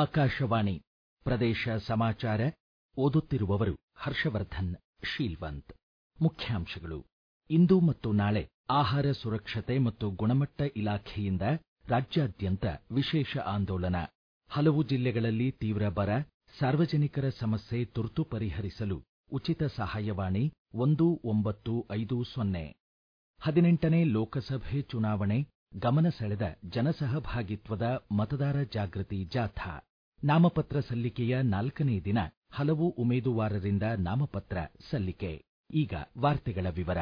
ಆಕಾಶವಾಣಿ ಪ್ರದೇಶ ಸಮಾಚಾರ ಓದುತ್ತಿರುವವರು ಹರ್ಷವರ್ಧನ್ ಶೀಲ್ವಂತ್ ಮುಖ್ಯಾಂಶಗಳು ಇಂದು ಮತ್ತು ನಾಳೆ ಆಹಾರ ಸುರಕ್ಷತೆ ಮತ್ತು ಗುಣಮಟ್ಟ ಇಲಾಖೆಯಿಂದ ರಾಜ್ಯಾದ್ಯಂತ ವಿಶೇಷ ಆಂದೋಲನ ಹಲವು ಜಿಲ್ಲೆಗಳಲ್ಲಿ ತೀವ್ರ ಬರ ಸಾರ್ವಜನಿಕರ ಸಮಸ್ಯೆ ತುರ್ತು ಪರಿಹರಿಸಲು ಉಚಿತ ಸಹಾಯವಾಣಿ ಒಂದು ಒಂಬತ್ತು ಐದು ಸೊನ್ನೆ ಹದಿನೆಂಟನೇ ಲೋಕಸಭೆ ಚುನಾವಣೆ ಗಮನ ಸೆಳೆದ ಜನಸಹಭಾಗಿತ್ವದ ಮತದಾರ ಜಾಗೃತಿ ಜಾಥಾ ನಾಮಪತ್ರ ಸಲ್ಲಿಕೆಯ ನಾಲ್ಕನೇ ದಿನ ಹಲವು ಉಮೇದುವಾರರಿಂದ ನಾಮಪತ್ರ ಸಲ್ಲಿಕೆ ಈಗ ವಾರ್ತೆಗಳ ವಿವರ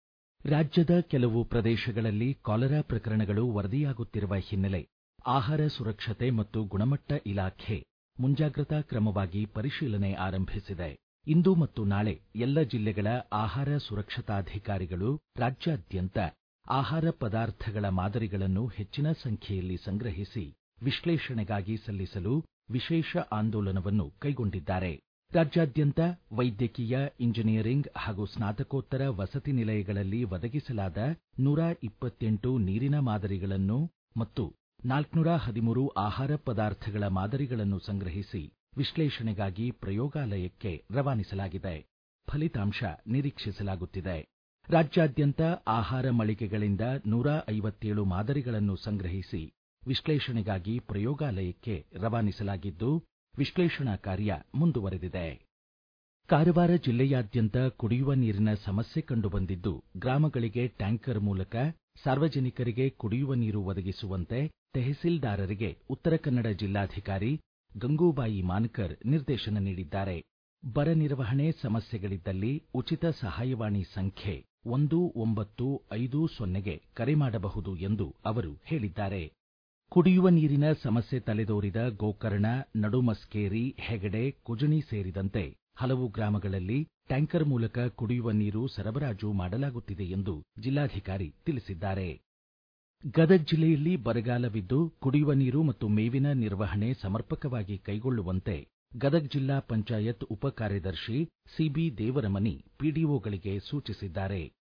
ರಾಜ್ಯದ ಕೆಲವು ಪ್ರದೇಶಗಳಲ್ಲಿ ಕಾಲರಾ ಪ್ರಕರಣಗಳು ವರದಿಯಾಗುತ್ತಿರುವ ಹಿನ್ನೆಲೆ ಆಹಾರ ಸುರಕ್ಷತೆ ಮತ್ತು ಗುಣಮಟ್ಟ ಇಲಾಖೆ ಮುಂಜಾಗ್ರತಾ ಕ್ರಮವಾಗಿ ಪರಿಶೀಲನೆ ಆರಂಭಿಸಿದೆ ಇಂದು ಮತ್ತು ನಾಳೆ ಎಲ್ಲ ಜಿಲ್ಲೆಗಳ ಆಹಾರ ಸುರಕ್ಷತಾಧಿಕಾರಿಗಳು ರಾಜ್ಯಾದ್ಯಂತ ಆಹಾರ ಪದಾರ್ಥಗಳ ಮಾದರಿಗಳನ್ನು ಹೆಚ್ಚಿನ ಸಂಖ್ಯೆಯಲ್ಲಿ ಸಂಗ್ರಹಿಸಿ ವಿಶ್ಲೇಷಣೆಗಾಗಿ ಸಲ್ಲಿಸಲು ವಿಶೇಷ ಆಂದೋಲನವನ್ನು ಕೈಗೊಂಡಿದ್ದಾರೆ ರಾಜ್ಯಾದ್ಯಂತ ವೈದ್ಯಕೀಯ ಇಂಜಿನಿಯರಿಂಗ್ ಹಾಗೂ ಸ್ನಾತಕೋತ್ತರ ವಸತಿ ನಿಲಯಗಳಲ್ಲಿ ಒದಗಿಸಲಾದ ನೂರ ಇಪ್ಪತ್ತೆಂಟು ನೀರಿನ ಮಾದರಿಗಳನ್ನು ಮತ್ತು ನಾಲ್ಕುನೂರ ಹದಿಮೂರು ಆಹಾರ ಪದಾರ್ಥಗಳ ಮಾದರಿಗಳನ್ನು ಸಂಗ್ರಹಿಸಿ ವಿಶ್ಲೇಷಣೆಗಾಗಿ ಪ್ರಯೋಗಾಲಯಕ್ಕೆ ರವಾನಿಸಲಾಗಿದೆ ಫಲಿತಾಂಶ ನಿರೀಕ್ಷಿಸಲಾಗುತ್ತಿದೆ ರಾಜ್ಯಾದ್ಯಂತ ಆಹಾರ ಮಳಿಗೆಗಳಿಂದ ನೂರ ಐವತ್ತೇಳು ಮಾದರಿಗಳನ್ನು ಸಂಗ್ರಹಿಸಿ ವಿಶ್ಲೇಷಣೆಗಾಗಿ ಪ್ರಯೋಗಾಲಯಕ್ಕೆ ರವಾನಿಸಲಾಗಿದ್ದು ವಿಶ್ಲೇಷಣಾ ಕಾರ್ಯ ಮುಂದುವರೆದಿದೆ ಕಾರವಾರ ಜಿಲ್ಲೆಯಾದ್ಯಂತ ಕುಡಿಯುವ ನೀರಿನ ಸಮಸ್ಯೆ ಕಂಡುಬಂದಿದ್ದು ಗ್ರಾಮಗಳಿಗೆ ಟ್ಯಾಂಕರ್ ಮೂಲಕ ಸಾರ್ವಜನಿಕರಿಗೆ ಕುಡಿಯುವ ನೀರು ಒದಗಿಸುವಂತೆ ತೆಹಸೀಲ್ದಾರರಿಗೆ ಉತ್ತರ ಕನ್ನಡ ಜಿಲ್ಲಾಧಿಕಾರಿ ಗಂಗೂಬಾಯಿ ಮಾನಕರ್ ನಿರ್ದೇಶನ ನೀಡಿದ್ದಾರೆ ಬರ ನಿರ್ವಹಣೆ ಸಮಸ್ಯೆಗಳಿದ್ದಲ್ಲಿ ಉಚಿತ ಸಹಾಯವಾಣಿ ಸಂಖ್ಯೆ ಒಂದು ಒಂಬತ್ತು ಐದು ಸೊನ್ನೆಗೆ ಕರೆ ಮಾಡಬಹುದು ಎಂದು ಅವರು ಹೇಳಿದ್ದಾರೆ ಕುಡಿಯುವ ನೀರಿನ ಸಮಸ್ಯೆ ತಲೆದೋರಿದ ಗೋಕರ್ಣ ನಡುಮಸ್ಕೇರಿ ಹೆಗಡೆ ಕುಜಣಿ ಸೇರಿದಂತೆ ಹಲವು ಗ್ರಾಮಗಳಲ್ಲಿ ಟ್ಯಾಂಕರ್ ಮೂಲಕ ಕುಡಿಯುವ ನೀರು ಸರಬರಾಜು ಮಾಡಲಾಗುತ್ತಿದೆ ಎಂದು ಜಿಲ್ಲಾಧಿಕಾರಿ ತಿಳಿಸಿದ್ದಾರೆ ಗದಗ ಜಿಲ್ಲೆಯಲ್ಲಿ ಬರಗಾಲವಿದ್ದು ಕುಡಿಯುವ ನೀರು ಮತ್ತು ಮೇವಿನ ನಿರ್ವಹಣೆ ಸಮರ್ಪಕವಾಗಿ ಕೈಗೊಳ್ಳುವಂತೆ ಗದಗ ಜಿಲ್ಲಾ ಪಂಚಾಯತ್ ಉಪ ಕಾರ್ಯದರ್ಶಿ ಸಿಬಿ ದೇವರಮನಿ ಪಿಡಿಒಗಳಿಗೆ ಸೂಚಿಸಿದ್ದಾರೆ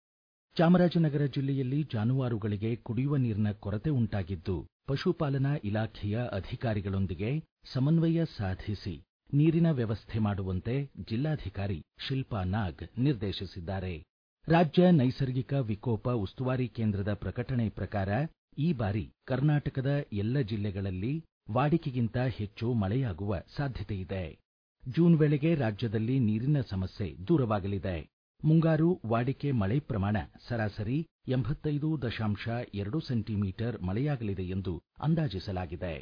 ಚಾಮರಾಜನಗರ ಜಿಲ್ಲೆಯಲ್ಲಿ ಜಾನುವಾರುಗಳಿಗೆ ಕುಡಿಯುವ ನೀರಿನ ಕೊರತೆ ಉಂಟಾಗಿದ್ದು ಪಶುಪಾಲನಾ ಇಲಾಖೆಯ ಅಧಿಕಾರಿಗಳೊಂದಿಗೆ ಸಮನ್ವಯ ಸಾಧಿಸಿ ನೀರಿನ ವ್ಯವಸ್ಥೆ ಮಾಡುವಂತೆ ಜಿಲ್ಲಾಧಿಕಾರಿ ಶಿಲ್ಪಾ ನಾಗ್ ನಿರ್ದೇಶಿಸಿದ್ದಾರೆ ರಾಜ್ಯ ನೈಸರ್ಗಿಕ ವಿಕೋಪ ಉಸ್ತುವಾರಿ ಕೇಂದ್ರದ ಪ್ರಕಟಣೆ ಪ್ರಕಾರ ಈ ಬಾರಿ ಕರ್ನಾಟಕದ ಎಲ್ಲ ಜಿಲ್ಲೆಗಳಲ್ಲಿ ವಾಡಿಕೆಗಿಂತ ಹೆಚ್ಚು ಮಳೆಯಾಗುವ ಸಾಧ್ಯತೆಯಿದೆ ಜೂನ್ ವೇಳೆಗೆ ರಾಜ್ಯದಲ್ಲಿ ನೀರಿನ ಸಮಸ್ಯೆ ದೂರವಾಗಲಿದೆ ಮುಂಗಾರು ವಾಡಿಕೆ ಮಳೆ ಪ್ರಮಾಣ ಸರಾಸರಿ ಎಂಬತ್ತೈದು ದಶಾಂಶ ಎರಡು ಸೆಂಟಿಮೀಟರ್ ಮಳೆಯಾಗಲಿದೆ ಎಂದು ಅಂದಾಜಿಸಲಾಗಿದೆ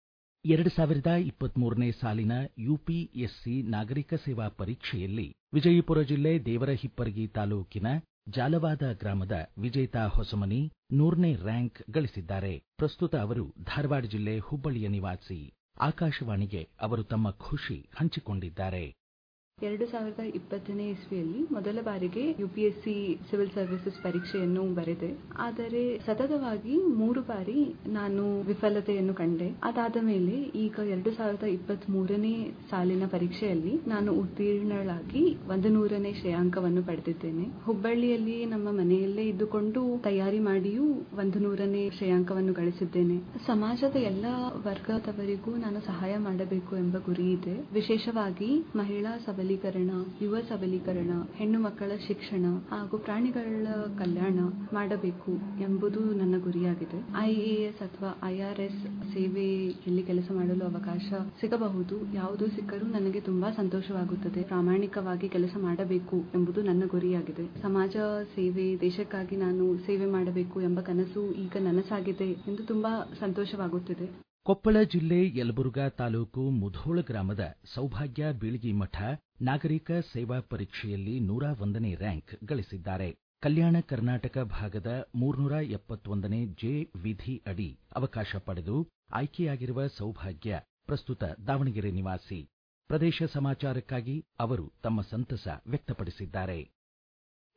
ಎರಡು ಸಾವಿರದ ಇಪ್ಪತ್ಮೂರನೇ ಸಾಲಿನ ಯುಪಿಎಸ್ಸಿ ನಾಗರಿಕ ಸೇವಾ ಪರೀಕ್ಷೆಯಲ್ಲಿ ವಿಜಯಪುರ ಜಿಲ್ಲೆ ದೇವರಹಿಪ್ಪರಗಿ ತಾಲೂಕಿನ ಜಾಲವಾದ ಗ್ರಾಮದ ವಿಜೇತಾ ಹೊಸಮನಿ ನೂರನೇ ರ್ಯಾಂಕ್ ಗಳಿಸಿದ್ದಾರೆ ಪ್ರಸ್ತುತ ಅವರು ಧಾರವಾಡ ಜಿಲ್ಲೆ ಹುಬ್ಬಳ್ಳಿಯ ನಿವಾಸಿ ಆಕಾಶವಾಣಿಗೆ ಅವರು ತಮ್ಮ ಖುಷಿ ಹಂಚಿಕೊಂಡಿದ್ದಾರೆ ಎರಡು ಸಾವಿರದ ಇಪ್ಪತ್ತನೇ ಇಸ್ವಿಯಲ್ಲಿ ಮೊದಲ ಬಾರಿಗೆ ಯುಪಿಎಸ್ಸಿ ಸಿವಿಲ್ ಸರ್ವಿಸಸ್ ಪರೀಕ್ಷೆಯನ್ನು ಬರೆದೆ ಆದರೆ ಸತತವಾಗಿ ಮೂರು ಬಾರಿ ನಾನು ವಿಫಲತೆಯನ್ನು ಕಂಡೆ ಅದಾದ ಮೇಲೆ ಈಗ ಎರಡು ಸಾವಿರದ ಇಪ್ಪತ್ತ್ ಮೂರನೇ ಸಾಲಿನ ಪರೀಕ್ಷೆಯಲ್ಲಿ ನಾನು ಉತ್ತೀರ್ಣಳಾಗಿ ಒಂದು ನೂರನೇ ಶ್ರೇಯಾಂಕವನ್ನು ಪಡೆದಿದ್ದೇನೆ ಹುಬ್ಬಳ್ಳಿಯಲ್ಲಿ ನಮ್ಮ ಮನೆಯಲ್ಲೇ ಇದ್ದುಕೊಂಡು ತಯಾರಿ ಮಾಡಿಯೂ ಒಂದು ನೂರನೇ ಶ್ರೇಯಾಂಕವನ್ನು ಗಳಿಸಿದ್ದೇನೆ ಸಮಾಜದ ಎಲ್ಲ ವರ್ಗದವರಿಗೂ ನಾನು ಸಹಾಯ ಮಾಡಬೇಕು ಎಂಬ ಗುರಿ ಇದೆ ವಿಶೇಷವಾಗಿ ಮಹಿಳಾ ಸಬಲೀಕರಣ ಯುವ ಸಬಲೀಕರಣ ಹೆಣ್ಣು ಮಕ್ಕಳ ಶಿಕ್ಷಣ ಹಾಗೂ ಪ್ರಾಣಿಗಳ ಕಲ್ಯಾಣ ಮಾಡಬೇಕು ಎಂಬುದು ನನ್ನ ಗುರಿಯಾಗಿದೆ ಐಎಎಸ್ ಅಥವಾ ಐಆರ್ಎಸ್ ಸೇವೆಯಲ್ಲಿ ಕೆಲಸ ಮಾಡಲು ಅವಕಾಶ ಸಿಗಬಹುದು ಯಾವುದು ಸಿಕ್ಕರೂ ನನಗೆ ತುಂಬಾ ಸಂತೋಷವಾಗುತ್ತದೆ ಪ್ರಾಮಾಣಿಕವಾಗಿ ಕೆಲಸ ಮಾಡಬೇಕು ಎಂಬುದು ನನ್ನ ಗುರಿಯಾಗಿದೆ ಸಮಾಜ ಸೇವೆ ದೇಶಕ್ಕಾಗಿ ನಾನು ಸೇವೆ ಮಾಡಬೇಕು ಎಂಬ ಕನಸು ಈಗ ನನಸಾಗಿದೆ ಎಂದು ತುಂಬಾ ಸಂತೋಷವಾಗುತ್ತಿದೆ ಕೊಪ್ಪಳ ಜಿಲ್ಲೆ ಯಲಬುರ್ಗಾ ತಾಲೂಕು ಮುಧೋಳ ಗ್ರಾಮದ ಸೌಭಾಗ್ಯ ಬೀಳ್ಗಿ ಮಠ ನಾಗರಿಕ ಸೇವಾ ಪರೀಕ್ಷೆಯಲ್ಲಿ ನೂರ ಒಂದನೇ ರ್ಯಾಂಕ್ ಗಳಿಸಿದ್ದಾರೆ ಕಲ್ಯಾಣ ಕರ್ನಾಟಕ ಭಾಗದ ಮೂರ್ನೂರ ಎಪ್ಪತ್ತೊಂದನೇ ಜೆ ವಿಧಿ ಅಡಿ ಅವಕಾಶ ಪಡೆದು ಆಯ್ಕೆಯಾಗಿರುವ ಸೌಭಾಗ್ಯ ಪ್ರಸ್ತುತ ದಾವಣಗೆರೆ ನಿವಾಸಿ ಪ್ರದೇಶ ಸಮಾಚಾರಕ್ಕಾಗಿ ಅವರು ತಮ್ಮ ಸಂತಸ ವ್ಯಕ್ತಪಡಿಸಿದ್ದಾರೆ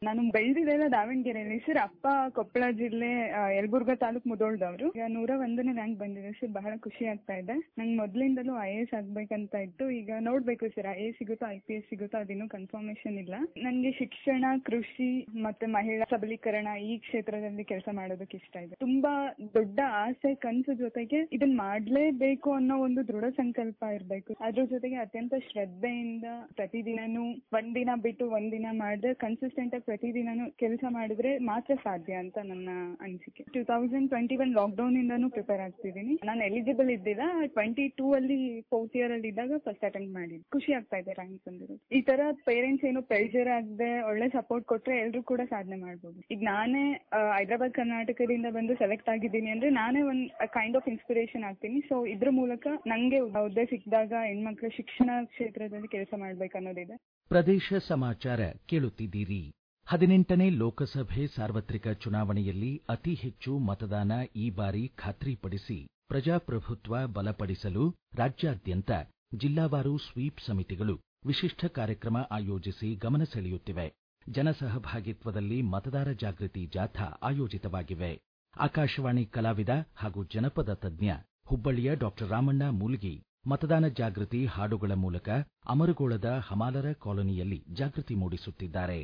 ನಾನು ಬೆಳೆದಿದ್ದೆಲ್ಲ ದಾವಣಗೆರೆಯಲ್ಲಿ ಸರ್ ಅಪ್ಪ ಕೊಪ್ಪಳ ಜಿಲ್ಲೆ ಆ, ಯಲಬುರ್ಗಾ ತಾಲೂಕ್ ಮುದೋಳ್ದವ್ರು ಈಗ ನೂರ ಒಂದನೇ ರ್ಯಾಂಕ್ ಬಂದಿದೆ ಸರ್ ಬಹಳ ಖುಷಿ ಆಗ್ತಾ ಇದೆ ನಂಗೆ ಮೊದಲಿಂದಲೂ ಐ ಎ ಎಸ್ ಆಗ್ಬೇಕಂತ ಇತ್ತು ಈಗ ನೋಡ್ಬೇಕು ಸರ್ ಐ ಎ ಎಸ್ ಸಿಗುತ್ತೋ ಐ ಪಿ ಎಸ್ ಸಿಗುತ್ತೋ ಅದಿನ್ನೂ ಕನ್ಫರ್ಮೇಶನ್ ಇಲ್ಲ ನನಗೆ ಶಿಕ್ಷಣ ಕೃಷಿ ಮತ್ತೆ ಮಹಿಳಾ ಸಬಲೀಕರಣ ಈ ಕ್ಷೇತ್ರದಲ್ಲಿ ಕೆಲಸ ಮಾಡೋದಕ್ಕೆ ಇಷ್ಟ ಇದೆ ತುಂಬಾ ದೊಡ್ಡ ಆಸೆ ಕನಸು ಜೊತೆಗೆ ಇದನ್ನ ಮಾಡ್ಲೇಬೇಕು ಅನ್ನೋ ಒಂದು ದೃಢ ಸಂಕಲ್ಪ ಇರಬೇಕು ಅದ್ರ ಜೊತೆಗೆ ಅತ್ಯಂತ ಶ್ರದ್ಧೆಯಿಂದ ಪ್ರತಿದಿನನೂ ಒಂದಿನ ಬಿಟ್ಟು ಒಂದಿನ ಮಾಡಿದ್ರೆ ಕನ್ಸಿಸ್ಟೆಂಟ್ ಆಗಿ ಪ್ರತಿದಿನನೂ ಕೆಲಸ ಮಾಡಿದ್ರೆ ಮಾತ್ರ ಸಾಧ್ಯ ಅಂತ ನನ್ನ ಅನಿಸಿಕೆ two thousand twenty one lockdown ಇಂದಾನು ಪ್ರಿಪೇರ್ ಆಗ್ತಿದ್ದೀನಿ ನಾನು ಎಲಿಜಿಬಲ್ ಇದ್ದಿಲ್ಲ ಟ್ವೆಂಟಿ ಟೂ ಅಲ್ಲಿ ಫೋರ್ತ್ ಇಯರ್ ಅಲ್ಲಿ ಇದ್ದಾಗ ಫಸ್ಟ್ ಅಟೆಂಡ್ ಮಾಡಿದ್ದೆ ಖುಷಿ ಆಗ್ತಾ ಇದೆ ರ್ಯಾಂಕ್ ಬಂದಿರೋದು ಈ ತರ ಪೇರೆಂಟ್ಸ್ ಏನು ಪ್ರೆಷರ್ ಆಗದೆ ಒಳ್ಳೆ ಸಪೋರ್ಟ್ ಕೊಟ್ರೆ ಎಲ್ರು ಕೂಡ ಸಾಧನೆ ಮಾಡ್ಬೋದು ಈಗ ನಾನೇ ಆ, ಹೈದರಾಬಾದ್ ಕರ್ನಾಟಕದಿಂದ ಬಂದು ಸೆಲೆಕ್ಟ್ ಆಗಿದ್ದೀನಿ ಅಂದ್ರೆ ನಾನೇ ಒಂದ್ ಕೈಂಡ್ ಆಫ್ ಇನ್ಸ್ಪಿರೇಷನ್ ಆಗ್ತೀನಿ ಸೊ ಇದ್ರ ಮೂಲಕ ನಂಗೆ ಹುದ್ದೆ ಸಿಕ್ಕಿದಾಗ ಹೆಣ್ಮಕ್ಳು ಶಿಕ್ಷಣ ಕ್ಷೇತ್ರದಲ್ಲಿ ಕೆಲಸ ಮಾಡ್ಬೇಕು ಅನ್ನೋದಿದೆ ಪ್ರದೇಶ ಸಮಾಚಾರ ಕೇಳುತ್ತಿದ್ದೀರಿ ಹದಿನೆಂಟನೇ ಲೋಕಸಭೆ ಸಾರ್ವತ್ರಿಕ ಚುನಾವಣೆಯಲ್ಲಿ ಅತಿ ಹೆಚ್ಚು ಮತದಾನ ಈ ಬಾರಿ ಖಾತ್ರಿಪಡಿಸಿ ಪ್ರಜಾಪ್ರಭುತ್ವ ಬಲಪಡಿಸಲು ರಾಜ್ಯಾದ್ಯಂತ ಜಿಲ್ಲಾವಾರು ಸ್ವೀಪ್ ಸಮಿತಿಗಳು ವಿಶಿಷ್ಟ ಕಾರ್ಯಕ್ರಮ ಆಯೋಜಿಸಿ ಗಮನ ಸೆಳೆಯುತ್ತಿವೆ ಜನಸಹಭಾಗಿತ್ವದಲ್ಲಿ ಮತದಾರ ಜಾಗೃತಿ ಜಾಥಾ ಆಯೋಜಿತವಾಗಿವೆ ಆಕಾಶವಾಣಿ ಕಲಾವಿದ ಹಾಗೂ ಜನಪದ ತಜ್ಞ ಹುಬ್ಬಳ್ಳಿಯ ಡಾಕ್ಟರ್ ರಾಮಣ್ಣ ಮೂಲ್ಗಿ ಮತದಾನ ಜಾಗೃತಿ ಹಾಡುಗಳ ಮೂಲಕ ಅಮರಗೋಳದ ಹಮಾಲರ ಕಾಲೋನಿಯಲ್ಲಿ ಜಾಗೃತಿ ಮೂಡಿಸುತ್ತಿದ್ದಾರೆ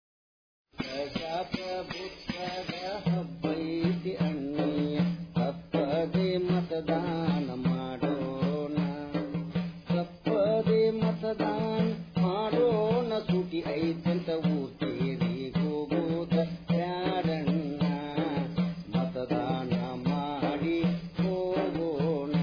ಪ್ರಜಾಪ್ರಭುತ್ವದ ಹಬ್ಬೈತಿ ಅಣ್ಣಯ್ಯ ತಪ್ಪದೆ ಮತದಾನ ಮಾಡೋಣ ತಪ್ಪದೆ ಮತದಾನ ಮಾಡೋಣ ಸೂಟಿ ಐತಂತ ಊಟೇರಿ ಹೋಗೋದ ಬ್ಯಾಡಣ್ಣ ಮತದಾನ ಮಾಡಿ ಹೋಗೋಣ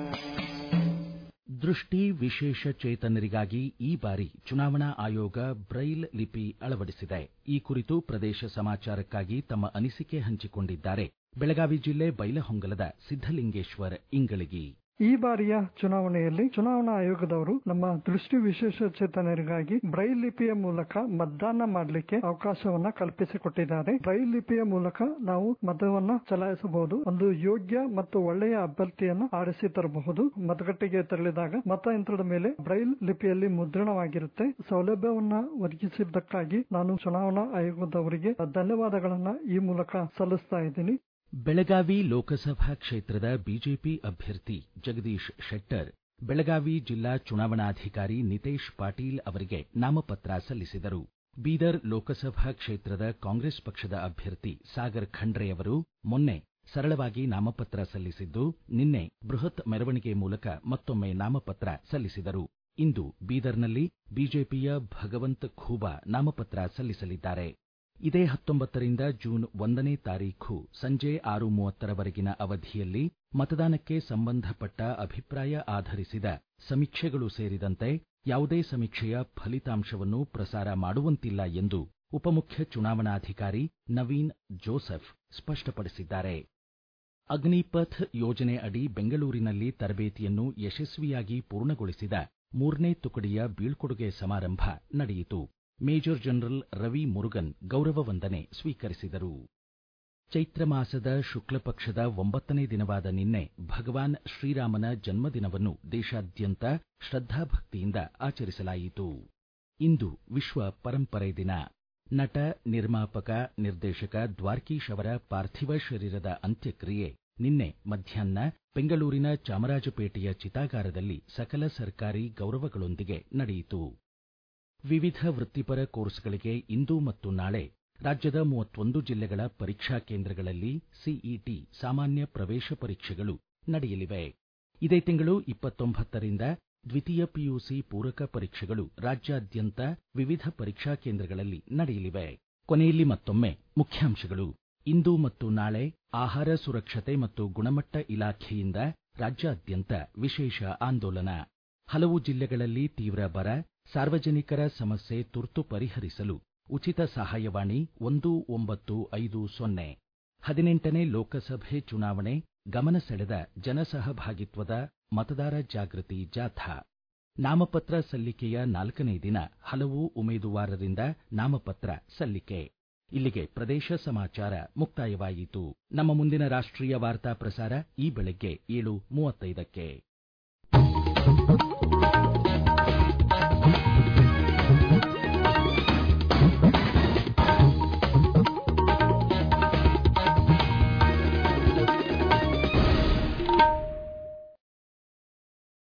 ದೃಷ್ಟಿ ವಿಶೇಷ ಚೇತನರಿಗಾಗಿ ಈ ಬಾರಿ ಚುನಾವಣಾ ಆಯೋಗ ಬ್ರೈಲ್ ಲಿಪಿ ಅಳವಡಿಸಿದೆ ಈ ಕುರಿತು ಪ್ರದೇಶ ಸಮಾಚಾರಕ್ಕಾಗಿ ತಮ್ಮ ಅನಿಸಿಕೆ ಹಂಚಿಕೊಂಡಿದ್ದಾರೆ ಬೆಳಗಾವಿ ಜಿಲ್ಲೆ ಬೈಲಹೊಂಗಲದ ಸಿದ್ದಲಿಂಗೇಶ್ವರ್ ಇಂಗಳಗಿ ಈ ಬಾರಿಯ ಚುನಾವಣೆಯಲ್ಲಿ ಚುನಾವಣಾ ಆಯೋಗದವರು ನಮ್ಮ ದೃಷ್ಟಿ ವಿಶೇಷ ಚೇತನರಿಗಾಗಿ ಬ್ರೈಲ್ ಲಿಪಿಯ ಮೂಲಕ ಮತದಾನ ಮಾಡಲಿಕ್ಕೆ ಅವಕಾಶವನ್ನ ಕಲ್ಪಿಸಿಕೊಟ್ಟಿದ್ದಾರೆ ಬ್ರೈಲ್ ಲಿಪಿಯ ಮೂಲಕ ನಾವು ಮತವನ್ನ ಚಲಾಯಿಸಬಹುದು ಒಂದು ಯೋಗ್ಯ ಮತ್ತು ಒಳ್ಳೆಯ ಅಭ್ಯರ್ಥಿಯನ್ನು ಆರಿಸಿ ತರಬಹುದು ಮತಗಟ್ಟೆಗೆ ತೆರಳಿದಾಗ ಮತಯಂತ್ರದ ಮೇಲೆ ಬ್ರೈಲ್ ಲಿಪಿಯಲ್ಲಿ ಮುದ್ರಣವಾಗಿರುತ್ತೆ ಸೌಲಭ್ಯವನ್ನ ಒದಗಿಸಿದ್ದಕ್ಕಾಗಿ ನಾನು ಚುನಾವಣಾ ಆಯೋಗದವರಿಗೆ ಧನ್ಯವಾದಗಳನ್ನ ಈ ಮೂಲಕ ಸಲ್ಲಿಸ್ತಾ ಇದ್ದೀನಿ ಬೆಳಗಾವಿ ಲೋಕಸಭಾ ಕ್ಷೇತ್ರದ ಬಿಜೆಪಿ ಅಭ್ಯರ್ಥಿ ಜಗದೀಶ್ ಶೆಟ್ಟರ್ ಬೆಳಗಾವಿ ಜಿಲ್ಲಾ ಚುನಾವಣಾಧಿಕಾರಿ ನಿತೇಶ್ ಪಾಟೀಲ್ ಅವರಿಗೆ ನಾಮಪತ್ರ ಸಲ್ಲಿಸಿದರು ಬೀದರ್ ಲೋಕಸಭಾ ಕ್ಷೇತ್ರದ ಕಾಂಗ್ರೆಸ್ ಪಕ್ಷದ ಅಭ್ಯರ್ಥಿ ಸಾಗರ್ ಖಂಡ್ರೆ ಅವರು ಮೊನ್ನೆ ಸರಳವಾಗಿ ನಾಮಪತ್ರ ಸಲ್ಲಿಸಿದ್ದು ನಿನ್ನೆ ಬೃಹತ್ ಮೆರವಣಿಗೆ ಮೂಲಕ ಮತ್ತೊಮ್ಮೆ ನಾಮಪತ್ರ ಸಲ್ಲಿಸಿದರು ಇಂದು ಬೀದರ್ನಲ್ಲಿ ಬಿಜೆಪಿಯ ಭಗವಂತ್ ಖೂಬಾ ನಾಮಪತ್ರ ಸಲ್ಲಿಸಲಿದ್ದಾರೆ ಇದೇ ಹತ್ತೊಂಬತ್ತರಿಂದ ಜೂನ್ ಒಂದನೇ ತಾರೀಖು ಸಂಜೆ ಆರು ಮೂವತ್ತರವರೆಗಿನ ಅವಧಿಯಲ್ಲಿ ಮತದಾನಕ್ಕೆ ಸಂಬಂಧಪಟ್ಟ ಅಭಿಪ್ರಾಯ ಆಧರಿಸಿದ ಸಮೀಕ್ಷೆಗಳು ಸೇರಿದಂತೆ ಯಾವುದೇ ಸಮೀಕ್ಷೆಯ ಫಲಿತಾಂಶವನ್ನು ಪ್ರಸಾರ ಮಾಡುವಂತಿಲ್ಲ ಎಂದು ಉಪಮುಖ್ಯ ಚುನಾವಣಾಧಿಕಾರಿ ನವೀನ್ ಜೋಸೆಫ್ ಸ್ಪಷ್ಟಪಡಿಸಿದ್ದಾರೆ ಅಗ್ನಿಪಥ್ ಯೋಜನೆ ಅಡಿ ಬೆಂಗಳೂರಿನಲ್ಲಿ ತರಬೇತಿಯನ್ನು ಯಶಸ್ವಿಯಾಗಿ ಪೂರ್ಣಗೊಳಿಸಿದ ಮೂರನೇ ತುಕಡಿಯ ಬೀಳ್ಕೊಡುಗೆ ಸಮಾರಂಭ ನಡೆಯಿತು ಮೇಜರ್ ಜನರಲ್ ರವಿ ಮುರುಗನ್ ಗೌರವ ವಂದನೆ ಸ್ವೀಕರಿಸಿದರು ಚೈತ್ರ ಮಾಸದ ಶುಕ್ಲ ಪಕ್ಷದ ಒಂಬತ್ತನೇ ದಿನವಾದ ನಿನ್ನೆ ಭಗವಾನ್ ಶ್ರೀರಾಮನ ಜನ್ಮದಿನವನ್ನು ದೇಶಾದ್ಯಂತ ಶ್ರದ್ಧಾಭಕ್ತಿಯಿಂದ ಆಚರಿಸಲಾಯಿತು ಇಂದು ವಿಶ್ವ ಪರಂಪರೆ ದಿನ ನಟ ನಿರ್ಮಾಪಕ ನಿರ್ದೇಶಕ ದ್ವಾರ್ಕೀಶ್ ಅವರ ಪಾರ್ಥಿವ ಶರೀರದ ಅಂತ್ಯಕ್ರಿಯೆ ನಿನ್ನೆ ಮಧ್ಯಾಹ್ನ ಬೆಂಗಳೂರಿನ ಚಾಮರಾಜಪೇಟೆಯ ಚಿತಾಗಾರದಲ್ಲಿ ಸಕಲ ಸರ್ಕಾರಿ ಗೌರವಗಳೊಂದಿಗೆ ನಡೆಯಿತು ವಿವಿಧ ವೃತ್ತಿಪರ ಕೋರ್ಸ್ಗಳಿಗೆ ಇಂದು ಮತ್ತು ನಾಳೆ ರಾಜ್ಯದ ಮೂವತ್ತೊಂದು ಜಿಲ್ಲೆಗಳ ಪರೀಕ್ಷಾ ಕೇಂದ್ರಗಳಲ್ಲಿ ಸಿಇಟಿ ಸಾಮಾನ್ಯ ಪ್ರವೇಶ ಪರೀಕ್ಷೆಗಳು ನಡೆಯಲಿವೆ ಇದೇ ತಿಂಗಳು ಇಪ್ಪತ್ತೊಂಬತ್ತರಿಂದ ದ್ವಿತೀಯ ಪಿಯುಸಿ ಪೂರಕ ಪರೀಕ್ಷೆಗಳು ರಾಜ್ಯಾದ್ಯಂತ ವಿವಿಧ ಪರೀಕ್ಷಾ ಕೇಂದ್ರಗಳಲ್ಲಿ ನಡೆಯಲಿವೆ ಕೊನೆಯಲ್ಲಿ ಮತ್ತೊಮ್ಮೆ ಮುಖ್ಯಾಂಶಗಳು ಇಂದು ಮತ್ತು ನಾಳೆ ಆಹಾರ ಸುರಕ್ಷತೆ ಮತ್ತು ಗುಣಮಟ್ಟ ಇಲಾಖೆಯಿಂದ ರಾಜ್ಯಾದ್ಯಂತ ವಿಶೇಷ ಆಂದೋಲನ ಹಲವು ಜಿಲ್ಲೆಗಳಲ್ಲಿ ತೀವ್ರ ಬರ ಸಾರ್ವಜನಿಕರ ಸಮಸ್ಯೆ ತುರ್ತು ಪರಿಹರಿಸಲು ಉಚಿತ ಸಹಾಯವಾಣಿ ಒಂದು ಒಂಬತ್ತು ಐದು ಸೊನ್ನೆ ಹದಿನೆಂಟನೇ ಲೋಕಸಭೆ ಚುನಾವಣೆ ಗಮನ ಸೆಳೆದ ಜನಸಹಭಾಗಿತ್ವದ ಮತದಾರ ಜಾಗೃತಿ ಜಾಥಾ ನಾಮಪತ್ರ ಸಲ್ಲಿಕೆಯ ನಾಲ್ಕನೇ ದಿನ ಹಲವು ಉಮೇದುವಾರರಿಂದ ನಾಮಪತ್ರ ಸಲ್ಲಿಕೆ ಇಲ್ಲಿಗೆ ಪ್ರದೇಶ ಸಮಾಚಾರ ಮುಕ್ತಾಯವಾಯಿತು ನಮ್ಮ ಮುಂದಿನ ರಾಷ್ಟ್ರೀಯ ವಾರ್ತಾ ಪ್ರಸಾರ ಈ ಬೆಳಗ್ಗೆ ಏಳು ಮೂವತ್ತೈದಕ್ಕೆ